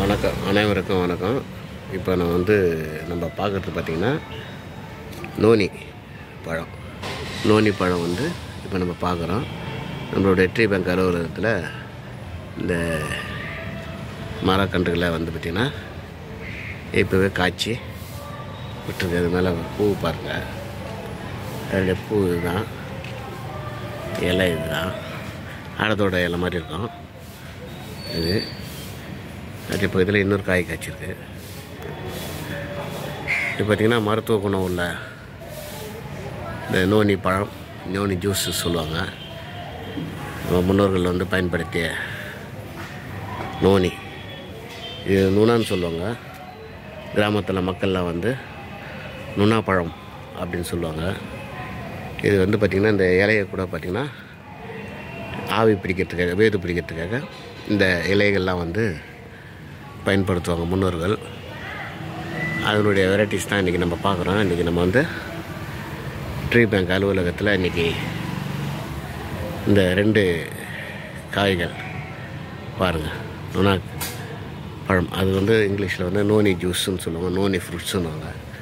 வணக்கம் அனைவருக்கும் வணக்கம் இப்போ நான் வந்து நம்ம பார்க்குறது பார்த்திங்கன்னா நோனி பழம் நோனி பழம் வந்து இப்போ நம்ம பார்க்குறோம் நம்மளுடைய ட்ரீ பேங்க் அலுவலகத்தில் இந்த மரக்கன்றுகளை வந்து பார்த்திங்கன்னா இப்போவே காய்ச்சி விட்டுருக்கு அது மேலே பூ பாருங்கள் அதோடைய பூ இதுதான் இலை இதுதான் ஆடத்தோட இலை மாதிரி இருக்கும் இது அதே பக்கத்தில் இன்னொரு காய் காய்ச்சிருக்கு இது பார்த்திங்கன்னா மருத்துவ குணம் உள்ள இந்த நோனி பழம் நோனி ஜூஸ் சொல்லுவாங்க நம்ம முன்னோர்கள் வந்து பயன்படுத்திய நோனி இது நுணான்னு சொல்லுவாங்க கிராமத்தில் மக்கள்லாம் வந்து நுணா பழம் அப்படின்னு சொல்லுவாங்க இது வந்து பார்த்திங்கன்னா இந்த இலையை கூட பார்த்திங்கன்னா ஆவி பிடிக்கிறதுக்காக வேது பிடிக்கிறதுக்காக இந்த இலைகள்லாம் வந்து பயன்படுத்துவாங்க முன்னோர்கள் அதனுடைய வெரைட்டிஸ் தான் இன்றைக்கி நம்ம பார்க்குறோம் இன்றைக்கி நம்ம வந்து ட்ரீ பேங்க் அலுவலகத்தில் இன்றைக்கி இந்த ரெண்டு காய்கள் பாருங்கள் நுணா பழம் அது வந்து இங்கிலீஷில் வந்து நோனி ஜூஸ்ன்னு சொல்லுவாங்க நோனி ஃப்ரூட்ஸுன்னுவாங்க